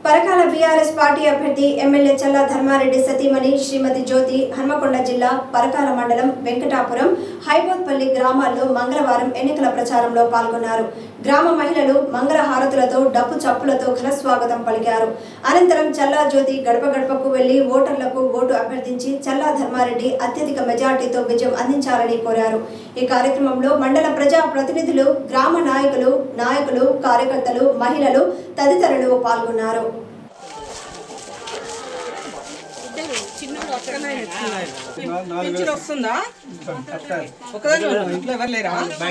Parakala BRS party అభ్యర్థి MLA Challa Dharma Reddy సతీమణి శ్రీమతి జ్యోతి హన్మకొండ జిల్లా పరకాల మండలం వెంకటాపురం హైబోత్పల్లి గ్రామాల్లో మంగళవారం ఎన్నికల ప్రచారంలో పాల్గొన్నారు గ్రామ మహిళలు మంగళ హారతులతో డప్పు చప్పులతో ఘన స్వాగతం పలికారు అనంతరం చల్లా జ్యోతి గడప గడపకు వెళ్లి ఓటర్లకు ఓటు అభ్యర్థించి చల్లా ధర్మారెడ్డి అత్యధిక మెజార్టీతో విజయం అందించాలని కోరారు ఈ కార్యక్రమంలో మండల ప్రజా ప్రతినిధులు గ్రామ నాయకులు నాయకులు కార్యకర్తలు మహిళలు తదితరులు పాల్గొన్నారు చిన్నోడు ఒక్కనే ఎత్తుకున్నాడు. పింఛన్ వస్తుందా ఒకదాని ఇంట్లో ఎవరు లేరా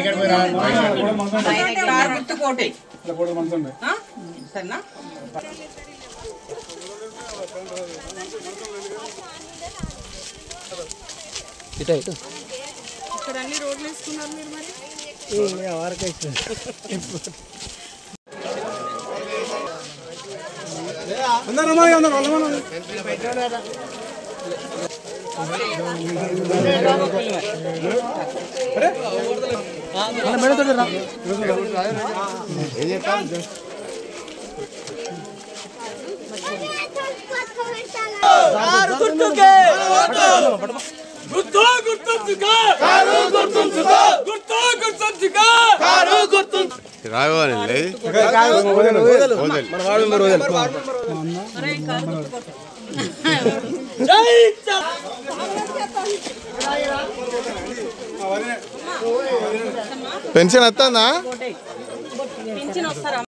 కారు గుర్తు కోటే ఆ? సరేనా ఇక్కడ అన్ని రోడ్లు వేసుకున్నారు మీరు మరి గుర్తు గుర్తుంచుకో కారు గుర్తుంచుకో గుర్తు గుర్తుంచుకో కారు గుర్తుంచు రావాలి జై చ- పెన్షన్ వస్తుందా పింఛన్ వస్తారా